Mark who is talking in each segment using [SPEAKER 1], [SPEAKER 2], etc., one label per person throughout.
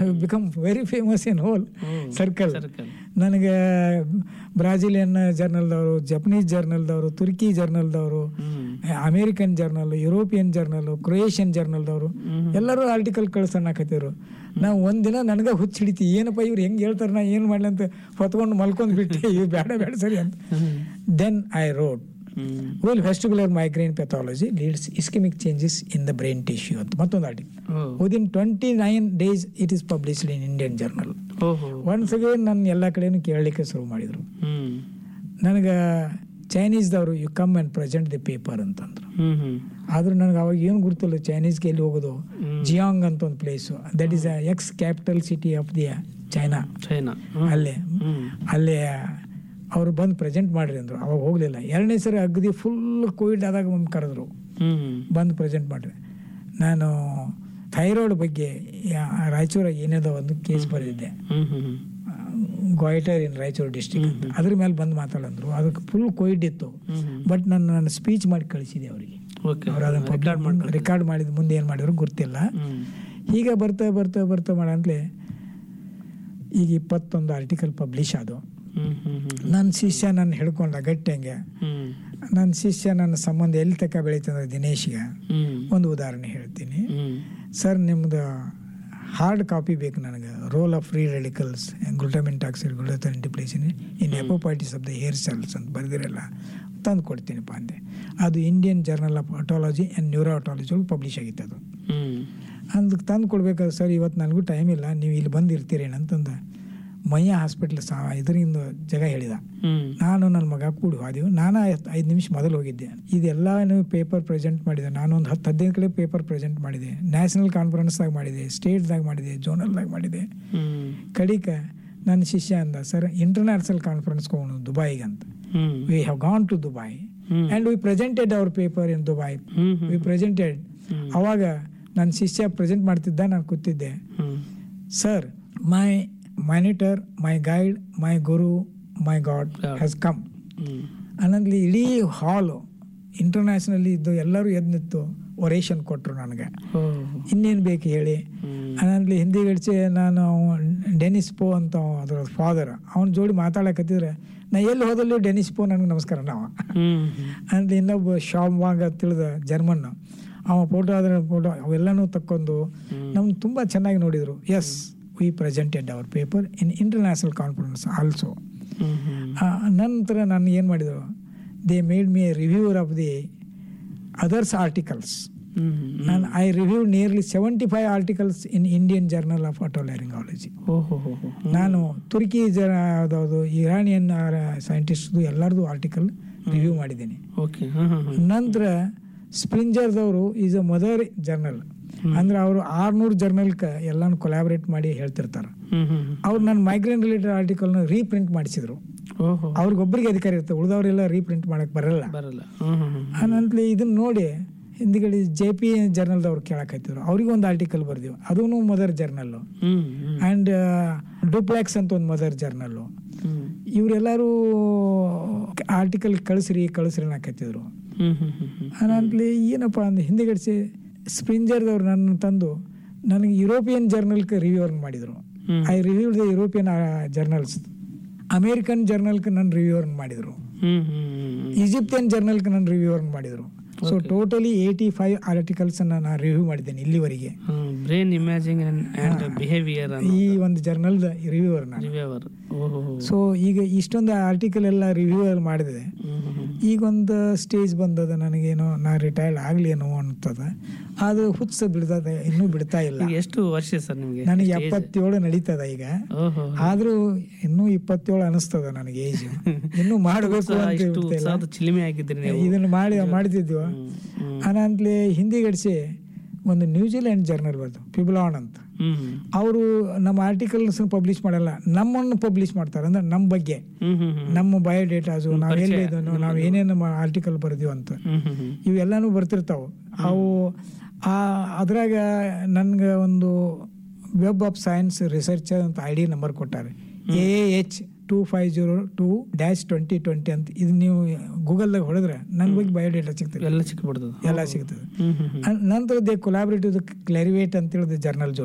[SPEAKER 1] Become very famous in whole circle
[SPEAKER 2] circle
[SPEAKER 1] ನನಗೆ Brazilian ಜರ್ನಲ್ದವರು Japanese ಜರ್ನಲ್ದವರು ತುರ್ಕಿ ಜರ್ನಲ್ದವರು
[SPEAKER 2] hmm
[SPEAKER 1] American journal European journal Croatian ಜರ್ನಲ್ದವರು ಎಲ್ಲರೂ ಆರ್ಟಿಕಲ್ ಕಳ್ಸನ್ನಕತ್ತಿದ್ರು ನಾವು ಒಂದಿನ ನನಗೆ ಹುಚ್ಚ ಹಿಡಿತಿ ಏನಪ್ಪ ಇವ್ರು ಹೆಂಗೆ ಹೇಳ್ತಾರೆ ನಾ ಏನು ಮಾಡಲಿ ಅಂತ ಹೊತ್ಕೊಂಡು ಮಲ್ಕೊಂಡು ಬಿಟ್ಟೆ ಇವ್ ಬೇಡ ಬೇಡ ಸರಿ ಅಂತ then I wrote
[SPEAKER 2] hmm
[SPEAKER 1] will vestibular migraine pathology leads ischaemic changes in the brain tissue ಅಂತ ಮತ್ತೊಂದು article
[SPEAKER 2] oh
[SPEAKER 1] within twenty nine days it is published in Indian journal
[SPEAKER 2] ಓಹೋ
[SPEAKER 1] ಒನ್ಸ್ ಅಗೇನ್ ನನ್ನ ಎಲ್ಲ ಕಡೆನೂ ಕೇಳಲಿಕ್ಕೆ ಶುರು ಮಾಡಿದರು
[SPEAKER 2] ಹ್ಮ್
[SPEAKER 1] ನನಗೆ ಚೈನೀಸ್ದವರು you come and present the paper ಅಂತಂದ್ರು
[SPEAKER 2] ಹ್ಮ್ ಹ್ಮ್
[SPEAKER 1] ಆದ್ರೂ ನನಗೆ ಅವಾಗ ಏನು ಗುರುತಿಲ್ಲ ಚೈನೀಸ್ಗೆ ಎಲ್ಲಿ ಹೋಗೋದು
[SPEAKER 2] ಹ್ಮ್.
[SPEAKER 1] ಜಿಯಾಂಗ್ ಅಂತ ಒಂದು place that is ex capital city of the China
[SPEAKER 2] China hmm.
[SPEAKER 1] ಅಲ್ಲೇ
[SPEAKER 2] ಹ್ಮ್
[SPEAKER 1] ಅಲ್ಲಿ ಅವರು ಬಂದು ಪ್ರೆಸೆಂಟ್ ಮಾಡ್ರಿ ಅಂದರು ಅವಾಗ ಹೋಗಲಿಲ್ಲ ಎರಡನೇ ಸರಿ ಅಗದಿ ಫುಲ್ ಕೋವಿಡ್ ಆದಾಗ ಒಮ್ಮೆ ಕರೆದ್ರು
[SPEAKER 2] ಹ್ಮ್
[SPEAKER 1] ಬಂದು ಪ್ರೆಸೆಂಟ್ ಮಾಡ್ರಿ ನಾನು ಥೈರಾಯ್ಡ್ ಬಗ್ಗೆ ಯಾ- ರಾಯಚೂರಾಗ ಏನೇದೋ ಒಂದು ಕೇಸ್ ಬರೆದಿದ್ದೆ
[SPEAKER 2] hmm hmm
[SPEAKER 1] goitre in Raichur district ಅಂತ ಅದ್ರ ಮೇಲೆ ಬಂದು ಮಾತಾಡಂದ್ರು ಅದಕ್ಕೆ ಫುಲ್ ಕೋವಿಡ್ ಇತ್ತು
[SPEAKER 2] ಹ್ಮ್
[SPEAKER 1] ಬಟ್ ನಾನು ನನ್ನ ಸ್ಪೀಚ್ ಮಾಡಿ ಕಳಿಸಿದೆ ಅವರಿಗೆ
[SPEAKER 2] ಓಕೆ
[SPEAKER 1] ಅವ್ರು ಅದನ್ನು ಪಬ್ಲಿಕ್ ರೆಕಾರ್ಡ್ ಮಾಡಿದ ಮುಂದೆ ಏನು ಮಾಡಿದ್ರು ಗೊತ್ತಿಲ್ಲ
[SPEAKER 2] ಹ್ಮ್
[SPEAKER 1] ಹೀಗೆ ಬರ್ತಾ ಬರ್ತಾ ಬರ್ತಾ ಮಾಡಂತಲೇ ಈಗ ಇಪ್ಪತ್ತೊಂದು ಆರ್ಟಿಕಲ್ ಪಬ್ಲಿಷ್ ಆದವು
[SPEAKER 2] ಹ್ಮ್ ಹ್ಮ್ ಹ್ಮ್
[SPEAKER 1] ನನ್ನ ಶಿಷ್ಯ ನನ್ನ ಹಿಡ್ಕೊಂಡ ಗಟ್ಟೆಂಗೆ
[SPEAKER 2] ಹ್ಮ್
[SPEAKER 1] ನನ್ನ ಶಿಷ್ಯ ನನ್ನ ಸಂಬಂಧ ಎಲ್ಲಿ ತಕ ಬೆಳೀತಂದ್ರೆ ದಿನೇಶ್ಗೆ
[SPEAKER 2] ಹ್ಮ್
[SPEAKER 1] ಒಂದು ಉದಾಹರಣೆ ಹೇಳ್ತೀನಿ
[SPEAKER 2] ಹ್ಮ್
[SPEAKER 1] ಸರ್ ನಿಮ್ದು ಹಾರ್ಡ್ ಕಾಪಿ ಬೇಕು ನನಗೆ role of free radicals glutamine toxic gluten depletion in apoptosis of the hair cells ಅಂತ ಬರೆದಿರಲ್ಲ ತಂದು ಕೊಡ್ತೀನಿಪ್ಪ ಅಂದೆ ಅದು Indian journal of otology and neuro otology ಒಳಗೆ ಪಬ್ಲಿಷ್ ಆಗಿತ್ತು ಅದು
[SPEAKER 2] ಹ್ಮ್
[SPEAKER 1] ಅದಕ್ಕೆ ತಂದು ಕೊಡ್ಬೇಕಾದ್ರೆ ಸರ್ ಇವತ್ತು ನನಗೂ ಟೈಮ್ ಇಲ್ಲ ನೀವು ಇಲ್ಲಿ ಬಂದು ಇರ್ತೀರೇನಂತಂದ ಮಯ್ಯ ಹಾಸ್ಪಿಟ್ಲ್ ಸಾ ಇದರಿಂದ ಜಾಗ ಹೇಳಿದ
[SPEAKER 2] ಹ್ಮ್
[SPEAKER 1] ನಾನು ನನ್ನ ಮಗ ಕೂಡಿ ಹೋದೆವು ನಾನು ಐದು ನಿಮಿಷ ಮೊದಲು ಹೋಗಿದ್ದೆ ಇದೆಲ್ಲ ಪೇಪರ್ ಪ್ರೆಸೆಂಟ್ ಮಾಡಿದೆ ನಾನು ಒಂದು ಹತ್ತು ಹದಿನೈದು ಕಡೆ ಪೇಪರ್ ಪ್ರೆಸೆಂಟ್ ಮಾಡಿದೆ ನ್ಯಾಷನಲ್ ಕಾನ್ಫರೆನ್ಸ್ದಾಗ ಮಾಡಿದೆ ಸ್ಟೇಟ್ದಾಗ ಮಾಡಿದೆ ಜೋನಲ್ದಾಗ ಮಾಡಿದೆ
[SPEAKER 2] ಹ್ಮ್
[SPEAKER 1] ಕಡಿಕ ನನ್ನ ಶಿಷ್ಯ ಅಂದ ಸರ್ ಇಂಟರ್ನ್ಯಾಷನಲ್ ಕಾನ್ಫರೆನ್ಸ್ಗೆ ಹೋಗೋಣ ದುಬೈಗೆ ಅಂತ
[SPEAKER 2] hmm
[SPEAKER 1] we have gone to Dubai
[SPEAKER 2] hmm
[SPEAKER 1] and we presented our paper in Dubai
[SPEAKER 2] hmm
[SPEAKER 1] we presented
[SPEAKER 2] hmm.
[SPEAKER 1] ಅವಾಗ ನನ್ನ ಶಿಷ್ಯ ಪ್ರೆಸೆಂಟ್ ಮಾಡ್ತಿದ್ದ ನಾನು ಕೂತಿದ್ದೆ
[SPEAKER 2] hmm
[SPEAKER 1] sir my monitor my guide my guru my God
[SPEAKER 2] God.
[SPEAKER 1] Has come
[SPEAKER 2] hmm
[SPEAKER 1] ಅನ್ನೋದ್ಲಿ ಇಡೀ hall ಇಂಟರ್ನ್ಯಾಷನಲ್ಲಿ ಇದ್ದು ಎಲ್ಲರೂ ಎದ್ದು ನಿಂತು ಒರೇಷನ್ ಕೊಟ್ಟರು ನನಗೆ
[SPEAKER 2] ಓ
[SPEAKER 1] ಇನ್ನೇನು ಬೇಕು ಹೇಳಿ
[SPEAKER 2] ಹ್ಮ್
[SPEAKER 1] ಅನ್ನೋದ್ಲಿ ಹಿಂದಿ ಗಡಿಸಿ ನಾನು ಡೆನಿಸ್ ಪೋ ಅಂತ ಅವ ಅದ್ರ ಫಾದರ್ ಅವನ ಜೋಡಿ ಮಾತಾಡಕತ್ತಿದ್ರೆ ನಾ ಎಲ್ಲಿ ಹೋದಲ್ಲಿ ಡೆನಿಸ್ ಪೋ ನನಗೆ ನಮಸ್ಕಾರ ನಾವು
[SPEAKER 2] ಹ್ಮ್
[SPEAKER 1] ಅಂದ್ರೆ ಇನ್ನೊಬ್ಬ ಶಾಮ್ ವಾಂಗ್ ಅಂತ ತಿಳಿದ ಜರ್ಮನ್ ಅವ ಫೋಟೋ ಆದ್ರೆ ಫೋಟೋ ಅವೆಲ್ಲನೂ ತಕ್ಕೊಂಡು ನಮ್ಗೆ ತುಂಬ ಚೆನ್ನಾಗಿ ನೋಡಿದರು yes we presented our paper in international conference also
[SPEAKER 2] hmm hmm
[SPEAKER 1] ನಂತರ ನಾನು ಏನು ಮಾಡಿದರು they made me a reviewer of the others articles
[SPEAKER 2] hmm
[SPEAKER 1] ನಾನು I review nearly seventy five articles in Indian journal of otolaryngology
[SPEAKER 2] ಓಹೋ ಹೋ ಹೋ
[SPEAKER 1] ನಾನು ತುರ್ಕಿ ಜ ಯಾವ್ದಾವುದು ಇರಾನಿಯನ್ ಸೈಂಟಿಸ್ಟ್ದು ಎಲ್ಲರದು ಆರ್ಟಿಕಲ್ ರಿವ್ಯೂ ಮಾಡಿದ್ದೀನಿ
[SPEAKER 2] ಓಕೆ ಹ್ಮ್ ಹ್ಮ್ ಹ್ಮ್
[SPEAKER 1] ನಂತರ ಸ್ಪ್ರಿಂಜರ್ದವರು ಈಸ್ ಅ ಮದರ್ ಜರ್ನಲ್ ಅಂದ್ರೆ ಅವರು ಆರ್ನೂರು ಜರ್ನಲ್ಕ ಎಲ್ಲಾನು ಕೊಲಾಬ್ರೇಟ್ ಮಾಡಿ ಹೇಳ್ತಿರ್ತಾರೆ
[SPEAKER 2] ಹ್ಮ್ ಹ್ಮ್
[SPEAKER 1] ಅವ್ರು ನನ್ನ ಮೈಗ್ರೇನ್ ರಿಲೇಟೆಡ್ ಆರ್ಟಿಕಲ್ನ ರೀಪ್ರಿಂಟ್ ಮಾಡಿಸಿದ್ರು
[SPEAKER 2] ಓಹೋ
[SPEAKER 1] ಅವ್ರಿಗೊಬ್ಬರಿಗೆ ಅಧಿಕಾರ ಇರ್ತದೆ ಉಳಿದವರೆಲ್ಲ ರೀಪ್ರಿಂಟ್ ಮಾಡಕ್ ಬರಲ್ಲ
[SPEAKER 2] ಬರಲ್ಲ ಹ್ಮ್ ಹ್ಮ್ ಹ್ಮ್
[SPEAKER 1] ಅನಂತಲೇ ಇದನ್ನ ನೋಡಿ ಹಿಂದ್ಗಡೆ ಜೆ ಪಿ ಜರ್ನಲ್ದವ್ರು ಕೇಳಕತ್ತಿದ್ರು ಅವ್ರಿಗೆ ಒಂದು ಆರ್ಟಿಕಲ್ ಬರ್ದೀವಿ ಅದೂ mother journal
[SPEAKER 2] hmm hmm
[SPEAKER 1] and duplex ಅಂತ ಒಂದು ಮದರ್ ಜರ್ನಲ್ಲು
[SPEAKER 2] ಹ್ಮ್
[SPEAKER 1] ಇವರೆಲ್ಲರೂ ಆರ್ಟಿಕಲ್ ಕಳಿಸ್ರಿ ಕಳಿಸ್ರಿ ಅನ್ನಕತ್ತಿದ್ರು
[SPEAKER 2] ಹ್ಮ್ ಹ್ಮ್ ಹ್ಮ್ ಹ್ಮ್
[SPEAKER 1] ಅನಂತಲೇ ಏನಪ್ಪ ಅಂದ್ರೆ ಹಿಂದೆಗಡಿಸಿ ಸ್ಪ್ರಿಂಜರ್ದವ್ರು ನನ್ನ ತಂದು ನನಗೆ ಯುರೋಪಿಯನ್ ಜರ್ನಲ್ಗೆ ರಿವ್ಯೂವರ್ ಮಾಡಿದರು
[SPEAKER 2] hmm.
[SPEAKER 1] I review the European journals American ಜರ್ನಲ್ಗೆ ನನ್ನ ರಿವ್ಯೂವರ್ ಮಾಡಿದರು
[SPEAKER 2] ಹ್ಮ್ ಹ್ಮ್ ಹ್ಮ್
[SPEAKER 1] ಈಜಿಪ್ತಿಯನ್ ಜರ್ನಲ್ಗೆ ನನ್ನ ರಿವ್ಯೂವರ್ ಮಾಡಿದರು ಸೊ ಟೋಟಲಿ ಏಯ್ಟಿ ಫೈವ್ ಆರ್ಟಿಕಲ್ಸನ್ನು ನಾನು ರಿವ್ಯೂ ಮಾಡಿದ್ದೇನೆ ಇಲ್ಲಿವರೆಗೆ
[SPEAKER 2] ಬ್ರೈನ್ ಇಮ್ಯಾಜಿಂಗ್ ಅಂಡ್ ಬಿಹೇವಿಯರ್
[SPEAKER 1] ಈ ಒಂದು ಜರ್ನಲ್ದ ರಿವ್ಯೂವರ್ ನಾನು
[SPEAKER 2] ರಿವ್ಯೂವರ್ ಓಹೋ
[SPEAKER 1] ಸೊ ಈಗ ಇಷ್ಟೊಂದು ಆರ್ಟಿಕಲ್ ಎಲ್ಲ ರಿವ್ಯೂವರ್ ಮಾಡಿದೆ
[SPEAKER 2] ಹ್ಮ್ ಹ್ಮ್ ಹ್ಮ್
[SPEAKER 1] ಈಗ ಒಂದು ಸ್ಟೇಜ್ ಬಂದದ ನನಗೇನೋ ನಾ ರಿಟೈರ್ಡ್ ಆಗ್ಲೇನೋ ಅಂತದ ಅದು ಹುಚ್ಚ ಬಿಡ್ತದ ಇನ್ನೂ ಬಿಡ್ತಾ ಇಲ್ಲ
[SPEAKER 2] ಈಗ ಎಷ್ಟು ವರ್ಷ ಸರ್ ನಿಮಗೆ
[SPEAKER 1] ನನಗೆ ಎಪ್ಪತ್ತೇಳು ನಡೀತದ ಈಗ
[SPEAKER 2] ಓಹೋ
[SPEAKER 1] ಆದ್ರೂ ಇನ್ನೂ ಇಪ್ಪತ್ತೇಳು ಅನಿಸ್ತದ ನನಗೆ ಏಜ್ ಇನ್ನೂ ಮಾಡಬೇಕು ಅಂತ
[SPEAKER 2] ಇಷ್ಟು
[SPEAKER 1] ಬಿಡ್ತಾ ಇಲ್ಲ.
[SPEAKER 2] ಉತ್ಸಾಹದ ಚಿಲಿಮೆ ಆಗಿದ್ರಿ ನೀವು
[SPEAKER 1] ಇದನ್ನ ಮಾಡಿ ಮಾಡ್ತಿದ್ವಿ
[SPEAKER 2] ಹ್ಮ್, ಹ್ಮ್,
[SPEAKER 1] ಅನಂತಲೇ ಹಿಂದಿಗಡಿಸಿ ಒಂದು ನ್ಯೂಜಿಲೆಂಡ್ ಜರ್ನಲ್ ಬರ್ದು ಪಿಬ್ಲಾನ್ ಅಂತ
[SPEAKER 2] ಹ್ಮ್ ಹ್ಮ್
[SPEAKER 1] ಅವರು ನಮ್ಮ ಆರ್ಟಿಕಲ್ಸ್ ಪಬ್ಲಿಷ್ ಮಾಡಲ್ಲ ನಮ್ಮನ್ನು ಪಬ್ಲಿಷ್ ಮಾಡ್ತಾರೆ ಅಂದ್ರೆ ನಮ್ಮ ಬಗ್ಗೆ
[SPEAKER 2] ಹ್ಮ್ ಹ್ಮ್ ಹ್ಮ್
[SPEAKER 1] ನಮ್ಮ ಬಯೋಡೇಟಾಸು ನಾವು ಎಲ್ಲಿದ್ದನೋ ನಾವು ಏನೇನು ಆರ್ಟಿಕಲ್ ಬರ್ದೀವಿ ಅಂತ
[SPEAKER 2] ಹ್ಮ್ ಹ್ಮ್ ಹ್ಮ್
[SPEAKER 1] ಇವೆಲ್ಲನೂ ಬರ್ತಿರ್ತಾವೆ ಅವು ಆ ಅದ್ರಾಗ ನನ್ಗೆ ಒಂದು ವೆಬ್ ಆಫ್ ಸೈನ್ಸ್ ರಿಸರ್ಚ್ ಅಂತ ಐ ಡಿ ನಂಬರ್ ಕೊಟ್ಟಾರೆ A H two five zero two dash twenty twenty ಅಂತ ಇದು ನೀವು ಗೂಗಲ್ದಾಗ ಹೊಡೆದ್ರೆ ನನ್ನ ಬಗ್ಗೆ ಬಯೋಡೇಟಾ ಸಿಗ್ತದೆ
[SPEAKER 2] ಎಲ್ಲ ಸಿಕ್ಬಿಡ್ತದ
[SPEAKER 1] ಎಲ್ಲ ಸಿಗ್ತದೆ
[SPEAKER 2] ಹ್ಮ್ ಹ್ಮ್ ಹ್ಮ್
[SPEAKER 1] ಅನ್- ನಂತರ ದೇ ಕೊಲಾಬ್ರೇಟಿವ್ ಕ್ಲಾರಿವೇಟ್ ಅಂತ ಹೇಳಿದ ಜರ್ನಲ್ ಜೋಡಿ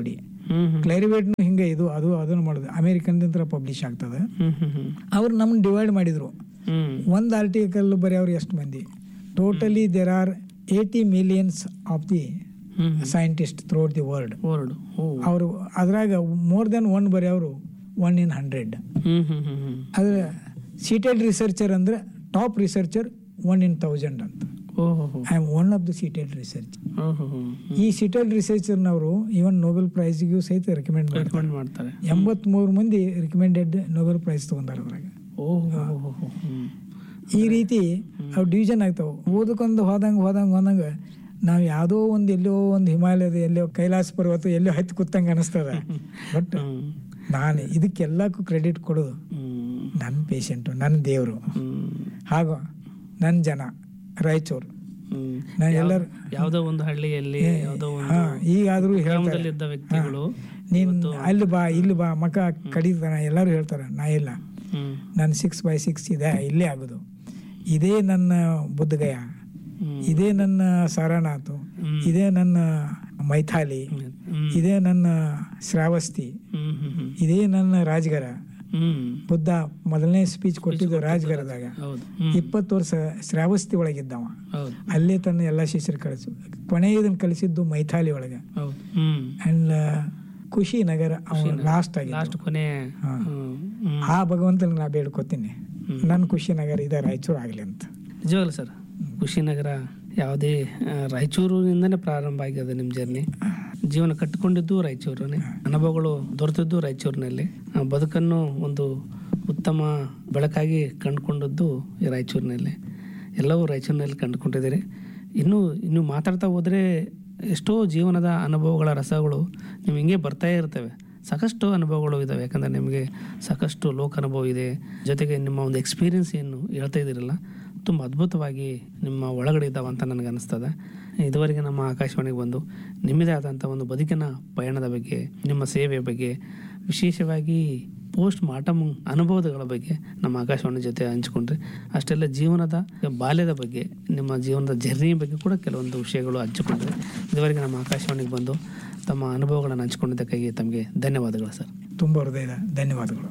[SPEAKER 2] ಹ್ಮ್ ಹ್ಮ್
[SPEAKER 1] ಕ್ಲೈರಿವೇಟ್ನು ಹಿಂಗೆ ಇದು ಅದು ಅದನ್ನು ಮಾಡೋದು ಅಮೇರಿಕನ್ದಿಂದ ಪಬ್ಲಿಷ್ ಆಗ್ತದೆ
[SPEAKER 2] ಹ್ಮ್ ಹ್ಮ್ ಹ್ಮ್
[SPEAKER 1] ಅವ್ರು ನಮ್ಮನ್ನ ಡಿವೈಡ್ ಮಾಡಿದರು
[SPEAKER 2] ಹ್ಮ್
[SPEAKER 1] ಒಂದು ಆರ್ಟಿಕಲ್ ಬರೆಯೋರು ಎಷ್ಟು ಮಂದಿ totally there are eighty millions of the
[SPEAKER 2] hmm
[SPEAKER 1] scientist throughout the world
[SPEAKER 2] word oh
[SPEAKER 1] ಅವರು ಅದ್ರಾಗ ಮೋರ್ ದೆನ್ ಒನ್ ಬರೆಯೋರು one in hundred
[SPEAKER 2] hmm hmm hmm hmm
[SPEAKER 1] ಆದರೆ ಸೀಟೆಡ್ ರಿಸರ್ಚರ್ ಅಂದರೆ top researcher one in thousand ಅಂತ
[SPEAKER 2] ಓ ಹೋ ಹೋ
[SPEAKER 1] I am one of the cited research
[SPEAKER 2] ಓ ಹೋ ಹೋ
[SPEAKER 1] ಈ ಸೀಟೆಡ್ ರಿಸರ್ಚರ್ನವರು ಈವನ್ ನೋಬೆಲ್ ಪ್ರೈಸ್ಗೂ ಸಹಿತ ರೆಕಮೆಂಡ್ ಮಾಡ್ತಾರೆ
[SPEAKER 2] ರೆಕಮೆಂಡ್ ಮಾಡ್ತಾರೆ
[SPEAKER 1] ಎಂಬತ್ಮೂರು ಮಂದಿ ರಿಕಮೆಂಡೆಡ್ ನೋಬೆಲ್ ಪ್ರೈಸ್ ತೊಗೊಂಡಾರ ಅದ್ರಾಗ
[SPEAKER 2] ಓ ಹೋ ಹೋ ಹೋ ಹೋ ಹ್ಮ್
[SPEAKER 1] ಈ ರೀತಿ ಅವು ಡಿವಿಷನ್ ಆಗ್ತಾವೆ ಓದಕ್ಕೊಂದು ಹೋದಂಗೆ ಹೋದಂಗೆ ಹೋದಂಗೆ ನಾವು ಯಾವುದೋ ಒಂದು ಎಲ್ಲೋ ಒಂದು ಹಿಮಾಲಯದ ಎಲ್ಲೋ ಕೈಲಾಸ ಪರ್ವತ ಎಲ್ಲೋ ಹತ್ತಿ ಕೂತಂಗೆ ಅನಿಸ್ತದ ಬಟ್
[SPEAKER 2] ಹ್ಮ್
[SPEAKER 1] ನಾನು ಇದಕ್ಕೆಲ್ಲಕ್ಕೂ ಕ್ರೆಡಿಟ್ ಕೊಡೋದು
[SPEAKER 2] ಹ್ಮ್
[SPEAKER 1] ನನ್ನ ಪೇಷಂಟು ನನ್ನ ದೇವರು
[SPEAKER 2] ಹ್ಮ್
[SPEAKER 1] ಹಾಗೂ ನನ್ನ ಜನ ರಾಯಚೂರು
[SPEAKER 2] ಹ್ಮ್
[SPEAKER 1] ನಾ ಎಲ್ಲರೂ
[SPEAKER 2] ಯಾವುದೋ ಒಂದು ಹಳ್ಳಿಯಲ್ಲಿ ಯಾವುದೋ ಒಂದು
[SPEAKER 1] ಹಾ ಈಗಾದರೂ ಹೇಳ್ತಾರೆ
[SPEAKER 2] ಗ್ರಾಮದಲ್ಲಿದ್ದ ವ್ಯಕ್ತಿಗಳು
[SPEAKER 1] ನೀನು ಅಲ್ಲಿ ಬಾ ಇಲ್ಲಿ ಬಾ ಮಕ ಕಡಿತಾನ ಎಲ್ಲರೂ ಹೇಳ್ತಾರೆ ನಾ ಇಲ್ಲ
[SPEAKER 2] ಹ್ಮ್
[SPEAKER 1] ನನ್ನ ಸಿಕ್ಸ್ ಬೈ ಸಿಕ್ಸ್ ಇದೆ ಇಲ್ಲೇ ಆಗೋದು ಇದೇ ನನ್ನ ಬುದ್ಧಗಯ
[SPEAKER 2] ಹ್ಮ್
[SPEAKER 1] ಇದೇ ನನ್ನ ಸಾರನಾಥ್
[SPEAKER 2] ಹ್ಮ್.
[SPEAKER 1] ಇದೇ ನನ್ನ ಮೈಥಾಲಿ
[SPEAKER 2] ಹ್ಮ್
[SPEAKER 1] ಇದೇ ನನ್ನ ಶ್ರಾವಸ್ತಿ
[SPEAKER 2] ಹ್ಮ್ ಹ್ಮ್ ಹ್ಮ್
[SPEAKER 1] ಇದೇ ನನ್ನ ರಾಜ್ಗರ
[SPEAKER 2] ಹ್ಮ್
[SPEAKER 1] ಬುದ್ಧ ಮೊದಲನೇ ಸ್ಪೀಚ್ ಕೊಟ್ಟಿದ್ದು ರಾಜ್ಗರದಾಗ
[SPEAKER 2] ಹೌದು ಹ್ಮ್
[SPEAKER 1] ಇಪ್ಪತ್ತು ವರ್ಷ ಶ್ರಾವಸ್ತಿ ಒಳಗಿದ್ದವ
[SPEAKER 2] ಹೌದು
[SPEAKER 1] ಅಲ್ಲೇ ತನ್ನ ಎಲ್ಲ ಶಿಷ್ಯರು ಕಳಿಸು ಕೊನೆಯದನ್ನು ಕಲಿಸಿದ್ದು ಮೈಥಾಲಿ ಒಳಗೆ
[SPEAKER 2] ಹೌದು ಹ್ಮ್
[SPEAKER 1] ಅಂಡ್ ಖುಷಿ ನಗರ ಅವನು ಲಾಸ್ಟ್ ಆಗಿ
[SPEAKER 2] ಲಾಸ್ಟ್ ಕೊನೆ
[SPEAKER 1] ಹಾ.
[SPEAKER 2] ಹ್ಮ್ ಹ್ಮ್
[SPEAKER 1] ಆ ಭಗವಂತನ ನಾ ಬೇಡ್ಕೊತೀನಿ ನನ್ನ ಖುಷಿ ನಗರ ಇದೆ ರಾಯಚೂರು ಆಗಲಿ ಅಂತ
[SPEAKER 2] ನಿಜವಾಗ್ಲು ಸರ್ ಕುಶಿನಗರ ಯಾವುದೇ ಆ, ರಾಯಚೂರಿನಿಂದನೇ ಪ್ರಾರಂಭ ಆಗಿದೆ ನಿಮ್ಮ ಜರ್ನಿ ಜೀವನ ಕಟ್ಟಿಕೊಂಡಿದ್ದು ರಾಯಚೂರನೇ ಅನುಭವಗಳು ದೊರೆತದ್ದು ರಾಯಚೂರಿನಲ್ಲಿ ಆ, ಬದುಕನ್ನು ಒಂದು ಉತ್ತಮ ಬೆಳಕಾಗಿ ಕಂಡುಕೊಂಡದ್ದು ಈ ರಾಯಚೂರಿನಲ್ಲಿ ಎಲ್ಲವೂ ರಾಯಚೂರಿನಲ್ಲಿ ಕಂಡುಕೊಂಡಿದ್ದೀರಿ ಇನ್ನೂ ಇನ್ನು ಮಾತಾಡ್ತಾ ಹೋದರೆ ಎಷ್ಟೋ ಜೀವನದ ಅನುಭವಗಳ ರಸಗಳು ನೀವು ಹಿಂಗೆ ಬರ್ತಾ ಇರ್ತವೆ ಸಾಕಷ್ಟು ಅನುಭವಗಳು ಇದ್ದಾವೆ ಯಾಕಂದರೆ ನಿಮಗೆ ಸಾಕಷ್ಟು ಲೋಕ ಅನುಭವ ಇದೆ ಜೊತೆಗೆ ನಿಮ್ಮ ಒಂದು ಎಕ್ಸ್ಪೀರಿಯನ್ಸ್ ಏನು ಹೇಳ್ತಾ ಇದ್ದೀರಲ್ಲ ತುಂಬ ಅದ್ಭುತವಾಗಿ ನಿಮ್ಮ ಒಳಗಡೆ ಇದ್ದಾವೆ ಅಂತ ನನಗೆ ಅನಿಸ್ತದೆ ಇದುವರೆಗೆ ನಮ್ಮ ಆಕಾಶವಾಣಿಗೆ ಬಂದು ನಿಮ್ಮದೇ ಆದಂಥ ಒಂದು ಬದುಕಿನ ಪಯಣದ ಬಗ್ಗೆ ನಿಮ್ಮ ಸೇವೆಯ ಬಗ್ಗೆ ವಿಶೇಷವಾಗಿ ಪೋಸ್ಟ್ ಮಾರ್ಟಮ್ ಅನುಭವಗಳ ಬಗ್ಗೆ ನಮ್ಮ ಆಕಾಶವಾಣಿ ಜೊತೆ ಹಂಚಿಕೊಂಡ್ರೆ ಅಷ್ಟೆಲ್ಲ ಜೀವನದ ಬಾಲ್ಯದ ಬಗ್ಗೆ ನಿಮ್ಮ ಜೀವನದ ಜರ್ನಿ ಬಗ್ಗೆ ಕೂಡ ಕೆಲವೊಂದು ವಿಷಯಗಳು ಹಂಚಿಕೊಂಡ್ರೆ ಇದುವರೆಗೆ ನಮ್ಮ ಆಕಾಶವಾಣಿಗೆ ಬಂದು ತಮ್ಮ ಅನುಭವಗಳನ್ನು ಹಂಚಿಕೊಂಡಿದ್ದಕ್ಕಾಗಿ ತಮಗೆ ಧನ್ಯವಾದಗಳು ಸರ್
[SPEAKER 1] ತುಂಬ ಹೃದಯದ ಧನ್ಯವಾದಗಳು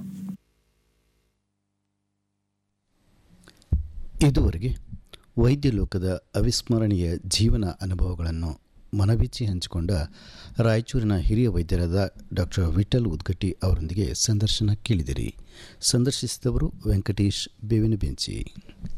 [SPEAKER 3] ಇದುವರೆಗೆ ವೈದ್ಯ ಲೋಕದ ಅವಿಸ್ಮರಣೀಯ ಜೀವನ ಅನುಭವಗಳನ್ನು ಮನಬಿಚ್ಚಿ ಹಂಚಿಕೊಂಡ ರಾಯಚೂರಿನ ಹಿರಿಯ ವೈದ್ಯರಾದ ಡಾಕ್ಟರ್ ವಿಠಲ್ ಉದ್ಗಟ್ಟಿ ಅವರೊಂದಿಗೆ ಸಂದರ್ಶನ ಕೇಳಿದಿರಿ ಸಂದರ್ಶಿಸಿದವರು ವೆಂಕಟೇಶ್ ಬೇವಿನ ಬೆಂಚಿ